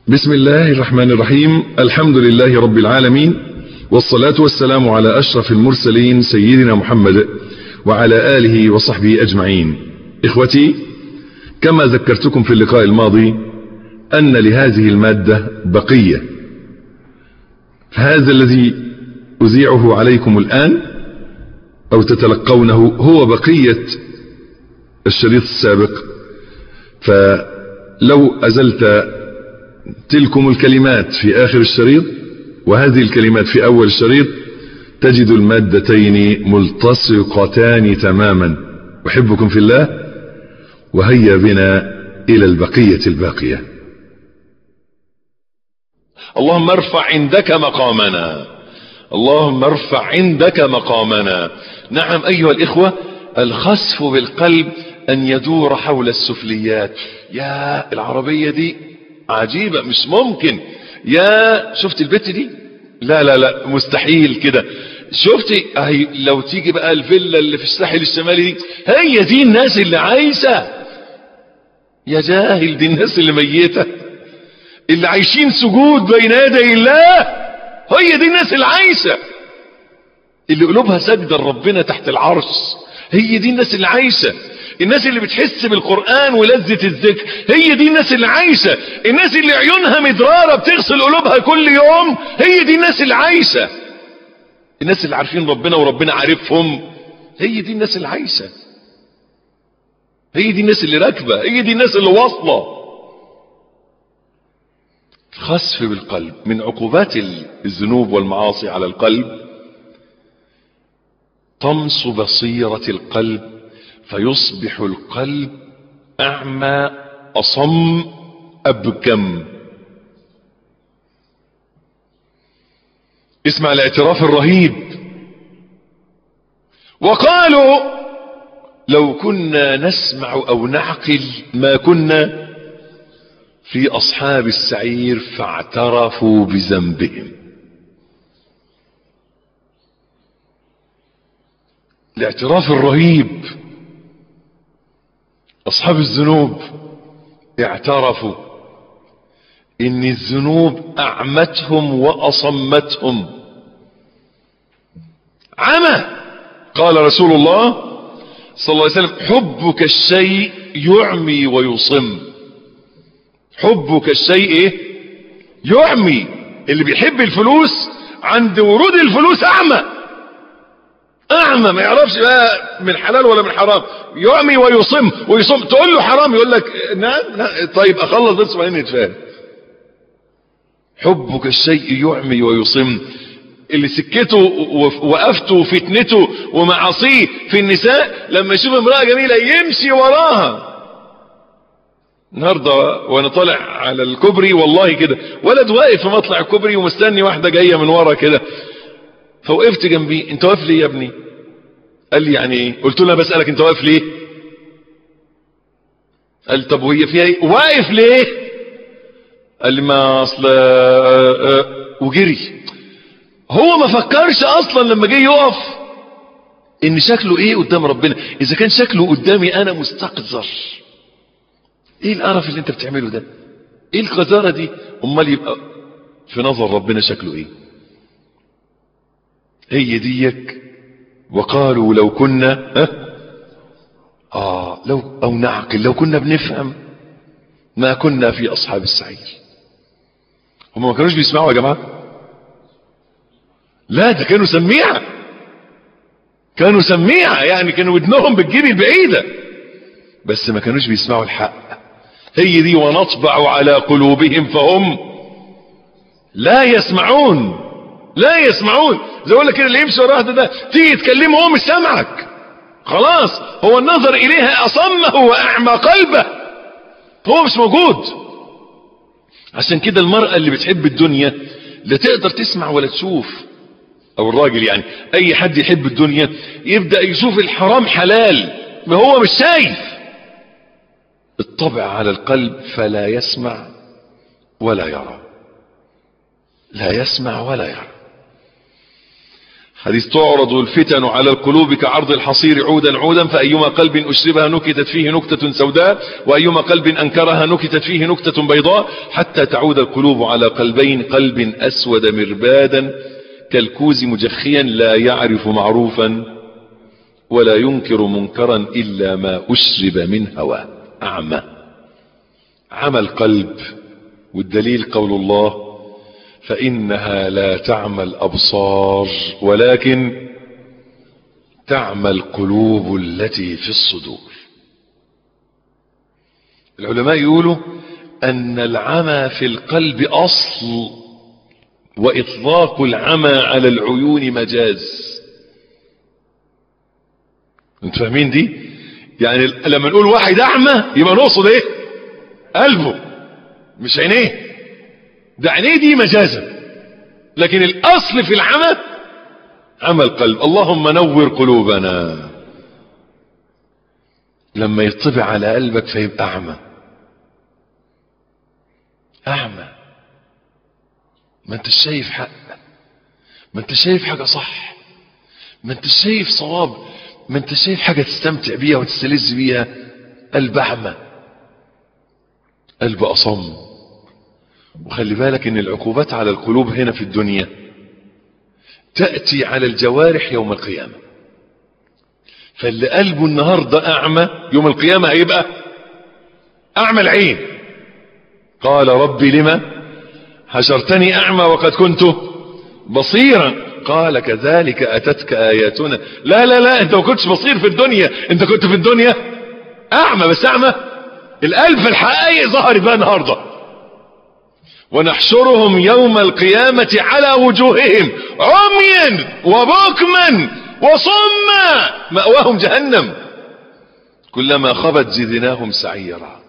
بسم الله الرحمن الرحيم الحمد لله رب العالمين والصلاة والسلام على أشرف المرسلين سيدنا محمد وعلى آله وصحبه أجمعين إخوتي كما ذكرتكم في اللقاء الماضي أن لهذه المادة بقية هذا الذي أذيعه عليكم الآن أو تتلقونه هو بقية الشريط السابق فلو أزلت تلكم الكلمات في آخر الشريط وهذه الكلمات في أول الشريط تجد المادتين ملتصقتان تماما أحبكم في الله وهيا بنا إلى البقية الباقية اللهم ارفع عندك مقامنا اللهم ارفع عندك مقامنا نعم أيها الإخوة الخسف بالقلب أن يدور حول السفليات يا العربية دي عجيبة مش ممكن يا شفت البت دي لا لا لا مستحيل كده شفتي اهي لو تيجي بقى الفيلا اللي في الساحل الشمالي دي هي دي الناس اللي عايشة يا جاهل دي الناس اللي ميتة اللي عايشين سجود بين يدي الله هي دي الناس اللي عايشة اللي قلوبها سجدة لربنا تحت العرش هي دي الناس اللي عايشة الناس اللي بتحس بالقرآن ولذة الذكر هي دي الناس اللي عايشة الناس اللي عيونها مدرارة بتغسل قلوبها كل يوم هي دي الناس اللي عايشة الناس اللي عارفين ربنا وربنا عارفهم هي دي الناس اللي عايشة هي دي الناس اللي راكبة هي دي الناس اللي واصلة خسف بالقلب من عقوبات الذنوب والمعاصي على القلب طمس بصيرة القلب فيصبح القلب أعمى أصم أبكم اسمع الاعتراف الرهيب وقالوا لو كنا نسمع أو نعقل ما كنا في أصحاب السعير فاعترفوا بذنبهم الاعتراف الرهيب أصحاب الذنوب اعترفوا إن الذنوب أعمتهم وأصمتهم عمى قال رسول الله صلى الله عليه وسلم حبك الشيء يعمي ويصم حبك الشيء ايه يعمي اللي بيحب الفلوس عند ورود الفلوس أعمى اعمى ما يعرفش بقى من حلال ولا من حرام يعمي ويصم ويصم تقول له حرام يقول لك نعم لا طيب اخلص بس وبعدين نتفاهم حبك الشيء يعمي ويصم اللي سكته وقفته وفتنته ومعاصيه في النساء لما يشوف امرأة جميلة يمشي وراها النهاردة وانا طالع على الكوبري والله كده ولد واقف في مطلع الكوبري ومستني واحدة جاية من ورا كده فوقفت جنبي انت واقف ليه يا ابني قال لي يعني ايه قلت له بسألك انت واقف ليه قال طب وهي فيها ايه واقف ليه قال لي ما اصل وجري هو ما فكرش اصلا لما جه يقف ان شكله ايه قدام ربنا اذا كان شكله قدامي انا مستقذر ايه القرف اللي انت بتعمله ده ايه القذارة دي امال يبقى في نظر ربنا شكله ايه هي ديك وقالوا لو كنا ها آه لو أو نعقل لو كنا بنفهم ما كنا في أصحاب السعير هم ما كانوش بيسمعوا يا جماعة لا ده كانوا سميعة كانوا سميعة يعني كانوا ودنهم بتجيب البعيدة بس ما كانوش بيسمعوا الحق هي دي ونطبع على قلوبهم فهم لا يسمعون لا يسمعون زي اقول لك كده اللي يمشي وراه ده تيجي تكلمه هو مش سامعك خلاص هو النظر اليها اصمه واعمى قلبه هو مش موجود عشان كده المرأة اللي بتحب الدنيا لا تقدر تسمع ولا تشوف او الراجل يعني اي حد يحب الدنيا يبدأ يشوف الحرام حلال ما هو مش شايف الطبع على القلب فلا يسمع ولا يرى لا يسمع ولا يرى حديث تعرض الفتن على القلوب كعرض الحصير عودا عودا فأيما قلب أشربها نكتت فيه نكتة سوداء وأيما قلب أنكرها نكتت فيه نكتة بيضاء حتى تعود القلوب على قلبين قلب أسود مربادا كالكوز مجخيا لا يعرف معروفا ولا ينكر منكرا إلا ما أشرب من هواه أعمى عمى القلب والدليل قول الله فإنها لا تعمى الأبصار ولكن تعمى القلوب التي في الصدور العلماء يقولوا أن العمى في القلب أصل وإطلاق العمى على العيون مجاز انت فاهمين دي يعني لما نقول واحد أعمى يبقى نقصد ايه قلبه مش عينيه ده عينيه دي مجازا لكن الاصل في العمى عمى القلب اللهم نور قلوبنا لما يطبع على قلبك فيبقى اعمى اعمى ما انت شايف حق ما انت شايف حاجة صح ما انت شايف صواب ما انت شايف حاجة تستمتع بيها وتستلذ بيها قلب اعمى قلب اصم وخلي بالك ان العقوبات على القلوب هنا في الدنيا تأتي على الجوارح يوم القيامة فاللي قلبه النهاردة اعمى يوم القيامة هيبقى اعمى العين قال ربي لما حشرتني اعمى وقد كنت بصيرا قال كذلك اتتك اياتنا لا لا لا انت ما كنتش بصير في الدنيا انت كنت في الدنيا اعمى بس اعمى القلب الحقائق ظهرت بقى النهارده ونحشرهم يوم القيامة على وجوههم عميا وبكما وصما مأواهم جهنم كلما خبت زدناهم سعيرا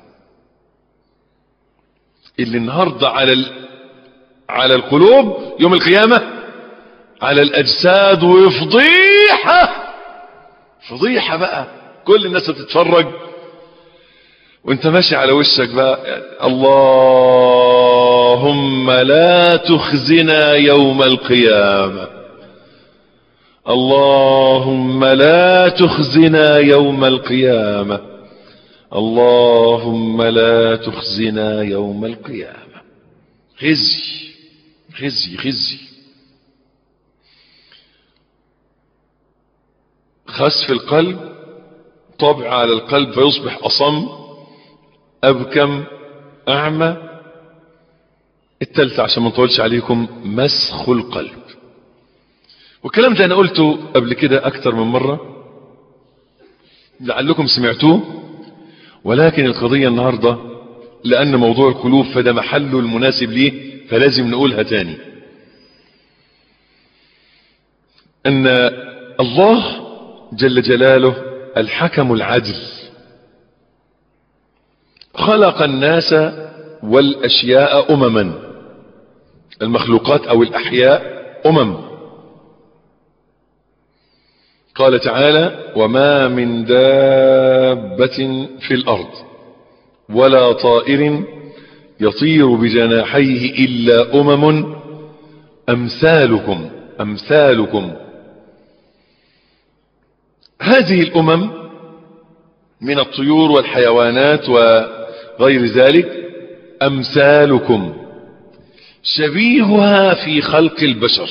اللي النهاردة على ال... على القلوب يوم القيامة على الأجساد وفضيحة فضيحة بقى كل الناس تتفرج وانت ماشي على وشك بقى اللهم لا تخزنا يوم القيامة اللهم لا تخزنا يوم القيامة اللهم لا تخزنا يوم القيامة خزي خزي خزي خسف القلب طبع على القلب فيصبح أصم أبكم أعمى التالتة عشان ما نطولش عليكم مسخ القلب والكلام ده أنا قلته قبل كده أكتر من مرة لعلكم سمعتوه ولكن القضية النهاردة لأن موضوع القلوب فده محله المناسب ليه فلازم نقولها تاني أن الله جل جلاله الحكم العدل خلق الناس والأشياء أمما المخلوقات أو الأحياء أمم قال تعالى وما من دابة في الأرض ولا طائر يطير بجناحيه إلا أمم أمثالكم أمثالكم هذه الأمم من الطيور والحيوانات وغير ذلك أمثالكم شبيهها في خلق البشر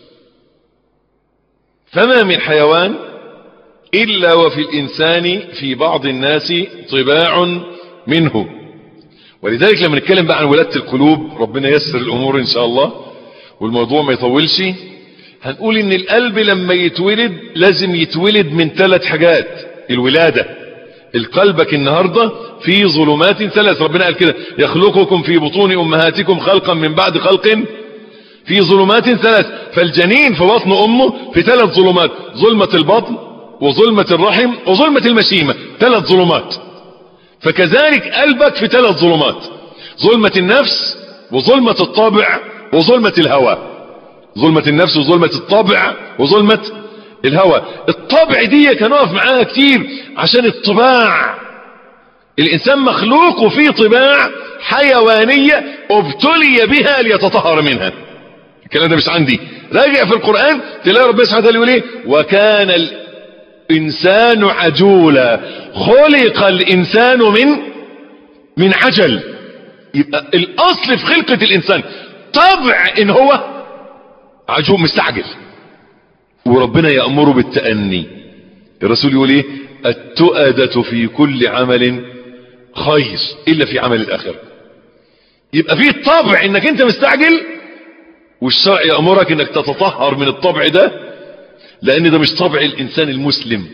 فما من حيوان إلا وفي الإنسان في بعض الناس طباع منه ولذلك لما نتكلم بقى عن ولادة القلوب ربنا يسر الأمور إن شاء الله والموضوع ما يطولش هنقول إن القلب لما يتولد لازم يتولد من ثلاث حاجات الولادة القلبك النهاردة في ظلمات ثلاث ربنا قال كده يخلقكم في بطون أمهاتكم خلقا من بعد خلق في ظلمات ثلاث فالجنين في بطن أمه في ثلاث ظلمات ظلمة البطن وظلمة الرحم وظلمة المشيمة ثلاث ظلمات فكذلك قلبك في ثلاث ظلمات ظلمة النفس وظلمة الطابع وظلمة الهوى ظلمة النفس وظلمة الطابع وظلمة الهوى الطبع دي هنقف معاها كتير عشان الطباع الإنسان مخلوق وفيه طباع حيوانية ابتلي بها ليتطهر منها الكلام ده مش عندي راجع في القرآن تلاقي ربنا سبحانه وتعالى يقول ايه وكان الانسان عجولا خلق الانسان من من عجل يبقى الاصل في خلقة الانسان طبع ان هو عجول مستعجل وربنا يأمره بالتأني الرسول يقول ايه التؤدة في كل عمل خير الا في عمل الاخرة يبقى فيه طبع انك انت مستعجل والشرع يأمرك انك تتطهر من الطبع ده لان ده مش طبع الانسان المسلم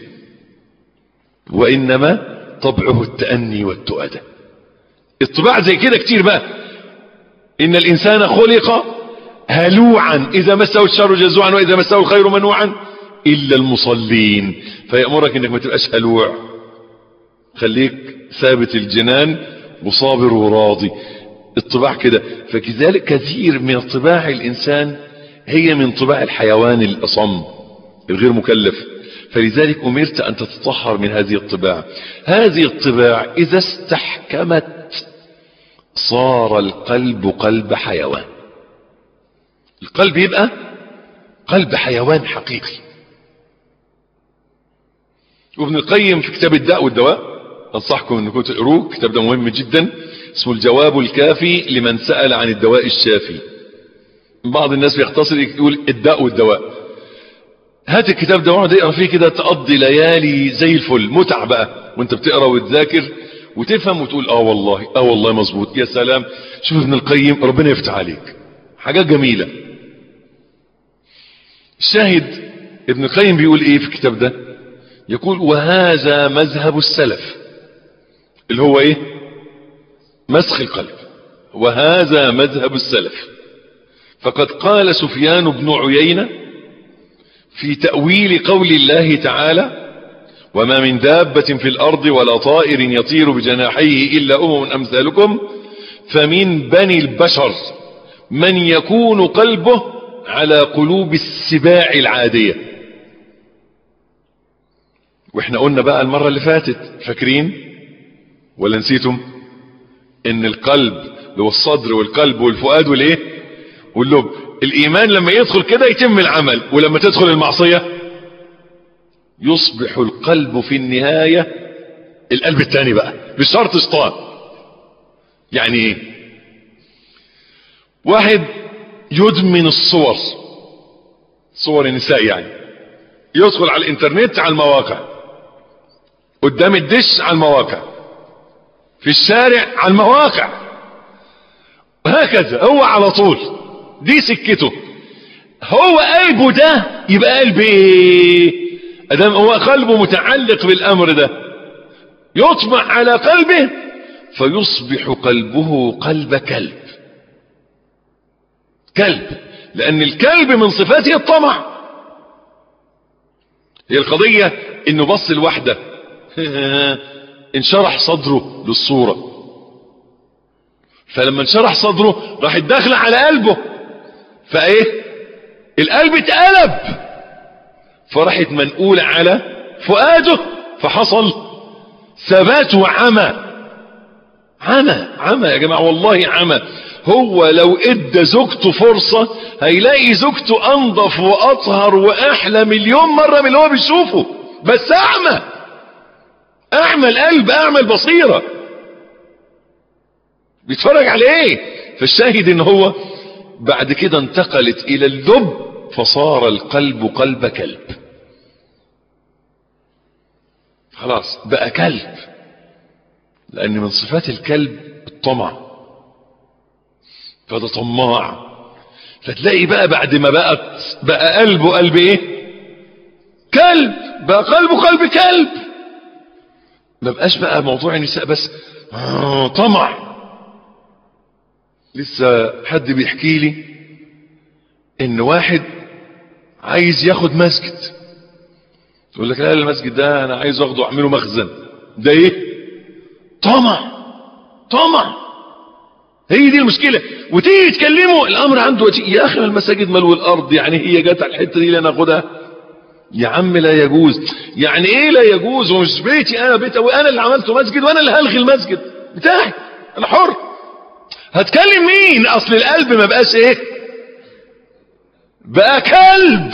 وانما طبعه التأني والتؤدة الطباع زي كده كتير بقى ان الانسان خلق هلوعا اذا مسه الشر جزوعا واذا مسه الخير منوعا الا المصلين فيأمرك انك ما تبقاش هلوع خليك ثابت الجنان وصابر وراضي الطباع كده فكذلك كثير من طباع الانسان هي من طباع الحيوان الاصم الغير مكلف فلذلك امرت ان تتطهر من هذه الطباع هذه الطباع اذا استحكمت صار القلب قلب حيوان القلب يبقى قلب حيوان حقيقي وابن القيم في كتاب الداء والدواء انصحكم انكم تقروه الكتاب ده مهم جدا اسمه الجواب الكافي لمن سأل عن الدواء الشافي بعض الناس بيختصر يقول الداء والدواء هات الكتاب ده واقعد اقرا فيه كده تقضي ليالي زي الفل متع بقى وانت بتقرا وتذاكر وتفهم وتقول اه والله اه والله مظبوط يا سلام شوف ابن القيم ربنا يفتح عليك حاجات جميله الشاهد ابن القيم بيقول ايه في الكتاب ده يقول وهذا مذهب السلف اللي هو ايه مسخ القلب وهذا مذهب السلف فقد قال سفيان بن عيينة في تأويل قول الله تعالى وما من دابة في الأرض ولا طائر يطير بجناحيه إلا أمم أمثالكم فمن بني البشر من يكون قلبه على قلوب السباع العادية واحنا قلنا بقى المرة اللي فاتت فاكرين ولا نسيتم ان القلب اللي هو الصدر والقلب والفؤاد والايه واللب الايمان لما يدخل كده يتم العمل ولما تدخل المعصية يصبح القلب في النهاية القلب الثاني بقى بشرط شيطان يعني ايه واحد يدمن الصور صور النساء يعني يدخل على الانترنت على المواقع قدام الدش على المواقع في الشارع على المواقع هكذا هو على طول دي سكته هو قلبه ده يبقى قلب ايه ادام هو قلبه متعلق بالامر ده يطمع على قلبه فيصبح قلبه قلب كلب كلب لان الكلب من صفاته الطمع هي القضية انه بص الوحدة انشرح صدره للصورة فلما انشرح صدره راح الدخل على قلبه فايه القلب اتقلب فراحت منقولة على فؤاده فحصل ثبات وعمى عمى عمى يا جماعة والله عمى هو لو ادى زوجته فرصة هيلاقي زوجته انضف واطهر واحلى مليون مرة من اللي هو بيشوفه بس اعمى اعمى القلب اعمى البصيرة بيتفرج على ايه فالشاهد ان هو بعد كده انتقلت الى اللب فصار القلب قلب كلب خلاص بقى كلب لان من صفات الكلب الطمع فده طماع فتلاقي بقى بعد ما بقت بقى قلبه قلب ايه كلب بقى قلبه قلب كلب ما بقاش بقى موضوع النساء بس آه طمع لسه حد بيحكي لي ان واحد عايز ياخد مسجد يقول لك لا المسجد ده انا عايز اخده اعمله مخزن ده ايه طمع طمع هي دي المشكلة وتيجي تكلمه الامر عنده وجه يا اخي المساجد ملو الارض يعني هي جت على الحتة دي اللي ناخدها يا عم لا يجوز يعني ايه لا يجوز ومش بيتي انا بيت وانا اللي عملته مسجد وانا اللي هلغي المسجد بتاعي انا حر هتكلم مين اصل القلب ما بقاش ايه بقى كلب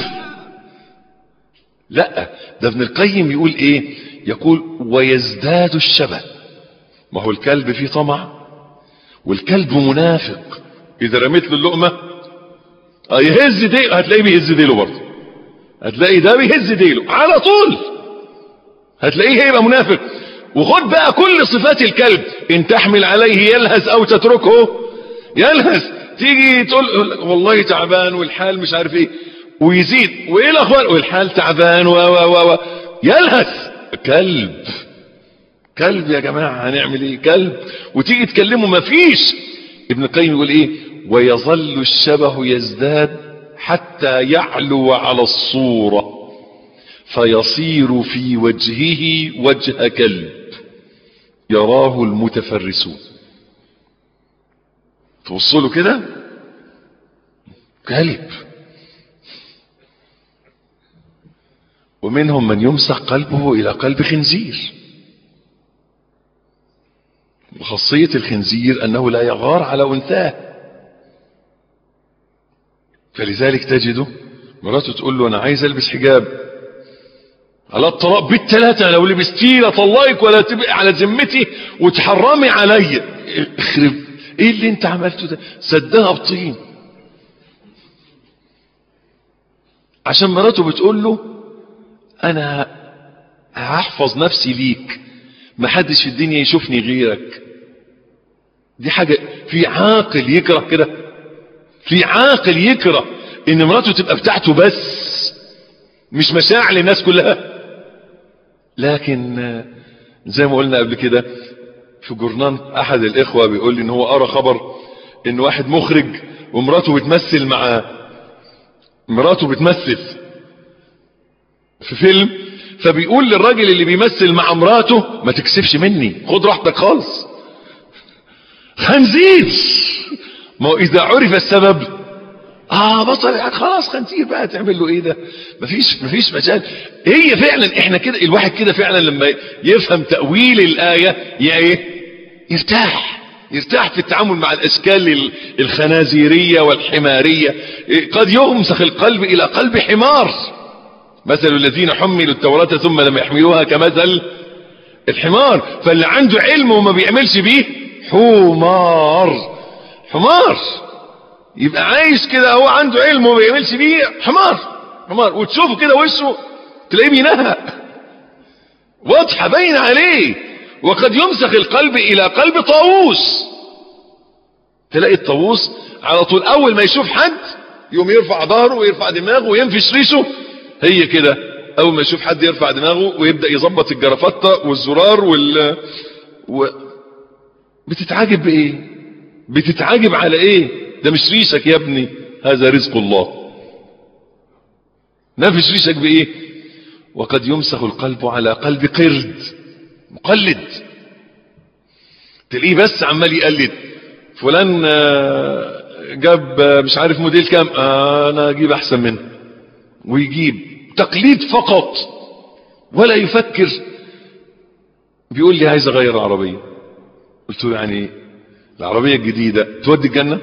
لا ده ابن القيم يقول ايه يقول ويزداد الشبه ما هو الكلب فيه طمع والكلب منافق اذا رميت له اللقمه اه يهز ديله هتلاقيه بيهز ديله برضه هتلاقي ده بيهز ديله على طول هتلاقيه هيبقى منافق وخد بقى كل صفات الكلب ان تحمل عليه يلهث او تتركه يلهث تيجي تقول والله تعبان والحال مش عارف ايه ويزيد وايه الاخبار والحال تعبان و و و و يلهث كلب كلب يا جماعه هنعمل ايه كلب وتيجي تكلمه مفيش ابن القيم يقول ايه ويظل الشبه يزداد حتى يعلو على الصوره فيصير في وجهه وجه كلب يراه المتفرسون توصلوا كده كلب ومنهم من يمسح قلبه الى قلب خنزير وخاصية الخنزير انه لا يغار على انثاه فلذلك تجده مراته تقول له انا عايز البس حجاب على الطلاق بالثلاثة لو لبستيه لطلقك ولا تبقى على ذمتي وتحرمي عليا اخرب ايه اللي انت عملته ده سدها بطين عشان مراته بتقول له انا هحفظ نفسي ليك محدش في الدنيا يشوفني غيرك دي حاجة في عاقل يكره كده في عاقل يكره ان مراته تبقى بتاعته بس مش مشاعر للناس كلها لكن زي ما قلنا قبل كده في جورنان احد الاخوة بيقول لي ان هو قرا خبر ان واحد مخرج ومراته بتمثل مع مراته بتمثل في فيلم فبيقول للراجل اللي بيمثل مع مراته ما تكسفش مني خد راحتك خالص خنزير ما هو اذا عرف السبب اه بطل خلاص خنزير بقى تعمل له ايه ده مفيش مفيش مجال هي فعلا احنا كده الواحد كده فعلا لما يفهم تأويل الآية يا ايه يرتاح يرتاح في التعامل مع الاشكال الخنازيرية والحمارية قد يغمسخ القلب الى قلب حمار مثل الذين حملوا التوراة ثم لم يحملوها كمثل الحمار فاللي عنده علم وما بيعملش بيه حمار حمار يبقى عايش كده هو عنده علم وما بيعملش بيه حمار حمار وتشوفه كده وشه تلاقيه بينهق واضحه باين عليه وقد يمسخ القلب الى قلب طاووس تلاقي الطاووس على طول اول ما يشوف حد يقوم يرفع ظهره ويرفع دماغه وينفش ريشه هي كده اول ما يشوف حد يرفع دماغه ويبدا يظبط الجرافطه والزرار وال و... بتتعاجب بايه بتتعاجب على ايه ده مش ريشك يا ابني هذا رزق الله نفش ريشك بايه وقد يمسخ القلب على قلب قرد مقلد تلاقيه بس عمال يقلد فلان جاب مش عارف موديل كام انا اجيب احسن منه ويجيب تقليد فقط ولا يفكر بيقول لي عايز اغير العربيه قلت له يعني العربيه الجديده تودي الجنه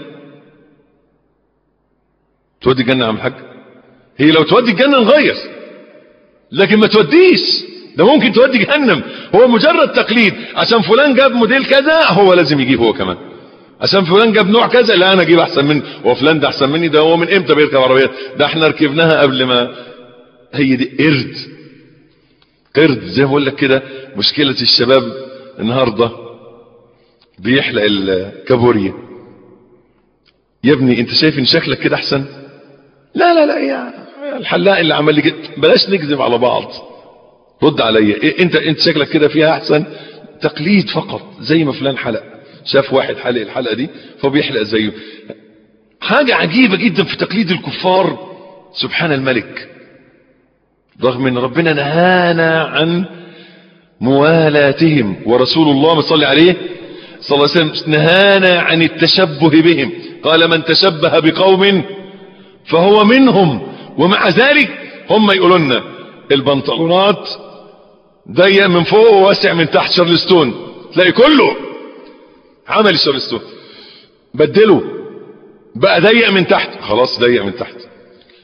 تودي الجنه يا عم الحاج هي لو تودي الجنه نغير لكن ما توديش ده ممكن تودي جهنم هو مجرد تقليد عشان فلان جاب موديل كذا هو لازم يجيب هو كمان عشان فلان جاب نوع كذا لا انا اجيب احسن منه هو فلان ده احسن مني ده هو من امتى بيركب عربيات ده احنا ركبناها قبل ما هي دي قرد قرد زي ما بقول لك كده مشكله الشباب النهارده بيحلق الكابوريا يا ابني انت شايف ان شكلك كده احسن لا لا لا يا الحلاق اللي عمل لي كده بلاش نكذب على بعض رد عليا إيه انت انت شكلك كده فيها احسن تقليد فقط زي ما فلان حلق شاف واحد حلق الحلقه دي فبيحلق زيه حاجه عجيبه جدا في تقليد الكفار سبحان الملك رغم ان ربنا نهانا عن موالاتهم ورسول الله صلى عليه صلى الله عليه وسلم نهانا عن التشبه بهم قال من تشبه بقوم فهو منهم ومع ذلك هم يقولوا لنا البنطلونات ضيق من فوق وواسع من تحت شارلستون تلاقي كله عمل شارلستون بدله بقى ضيق من تحت خلاص ضيق من تحت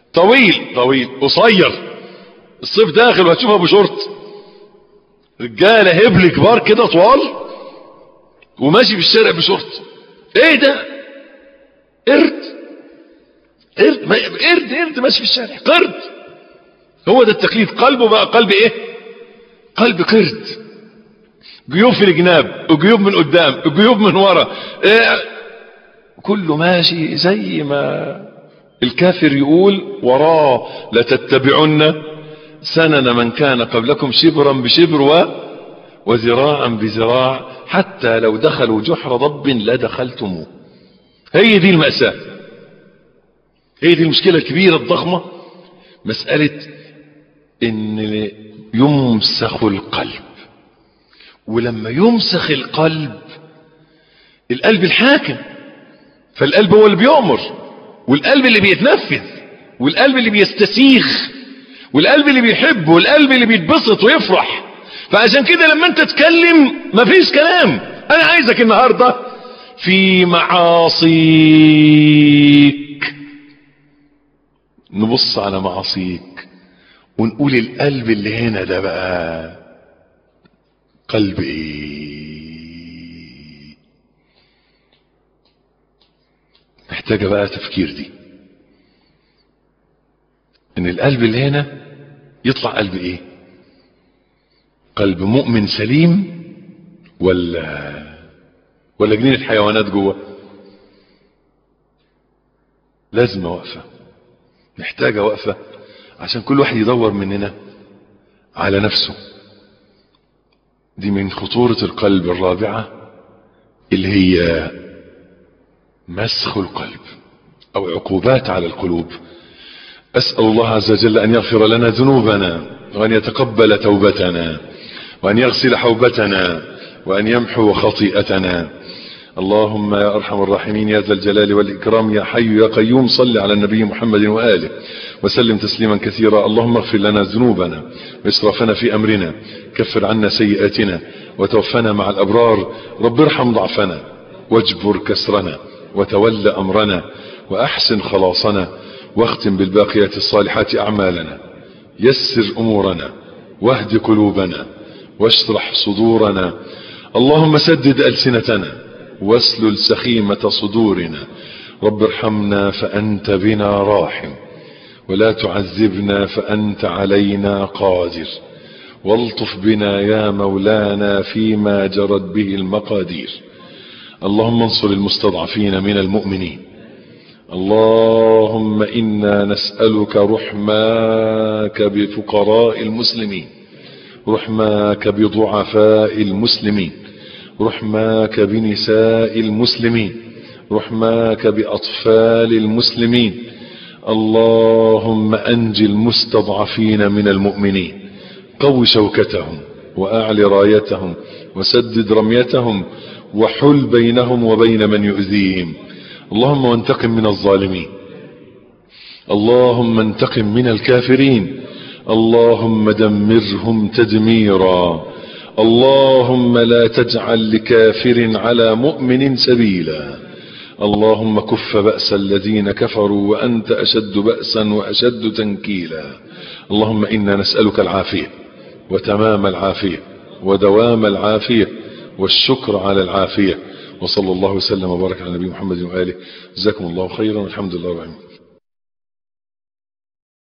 طويل طويل قصير الصيف داخل وهتشوف ابو شورت رجاله هبل كبار كده طوال وماشي في الشارع بشورت ايه ده قرد قرد ما- قرد قرد ماشي في الشارع قرد هو ده التقليد قلبه بقى قلب ايه قلب قرد جيوب في الجناب وجيوب من قدام وجيوب من ورا إيه كله ماشي زي ما الكافر يقول وراه لتتبعن سنن من كان قبلكم شبرا بشبر و وذراعا بذراع حتى لو دخلوا جحر ضب لدخلتموه هي دي المأساة هي دي المشكلة الكبيرة الضخمة مسألة ان يمسخ القلب ولما يمسخ القلب القلب الحاكم فالقلب هو اللي بيؤمر والقلب اللي بيتنفذ والقلب اللي بيستسيغ والقلب اللي بيحب والقلب اللي بيتبسط ويفرح فعشان كده لما انت تتكلم مفيش كلام انا عايزك النهارده في معاصيك نبص على معاصيك ونقول القلب اللي هنا ده بقى قلب ايه محتاجة بقى تفكير دي ان القلب اللي هنا يطلع قلب ايه قلب مؤمن سليم ولا ولا جنينة حيوانات جوه لازم وقفة محتاجة وقفة عشان كل واحد يدور مننا على نفسه دي من خطورة القلب الرابعة اللي هي مسخ القلب او عقوبات على القلوب اسأل الله عز وجل ان يغفر لنا ذنوبنا وان يتقبل توبتنا وان يغسل حوبتنا وان يمحو خطيئتنا اللهم يا ارحم الراحمين يا ذا الجلال والاكرام يا حي يا قيوم صل على النبي محمد واله وسلم تسليما كثيرا اللهم اغفر لنا ذنوبنا واسرافنا في امرنا كفر عنا سيئاتنا وتوفنا مع الابرار رب ارحم ضعفنا واجبر كسرنا وتول امرنا واحسن خلاصنا واختم بالباقيات الصالحات اعمالنا يسر امورنا واهد قلوبنا واشرح صدورنا اللهم سدد السنتنا واسلل سخيمه صدورنا رب ارحمنا فانت بنا راحم ولا تعذبنا فانت علينا قادر والطف بنا يا مولانا فيما جرت به المقادير اللهم انصر المستضعفين من المؤمنين اللهم انا نسالك رحماك بفقراء المسلمين رحماك بضعفاء المسلمين رحماك بنساء المسلمين رحماك باطفال المسلمين اللهم انج المستضعفين من المؤمنين قو شوكتهم واعل رايتهم وسدد رميتهم وحل بينهم وبين من يؤذيهم اللهم وانتقم من الظالمين اللهم انتقم من الكافرين اللهم دمرهم تدميرا اللهم لا تجعل لكافر على مؤمن سبيلا اللهم كف بأس الذين كفروا وأنت أشد بأسا وأشد تنكيلا اللهم إنا نسألك العافية وتمام العافية ودوام العافية والشكر على العافية وصلى الله وسلم وبارك على نبي محمد وآله جزاكم الله خيرا والحمد لله رب العالمين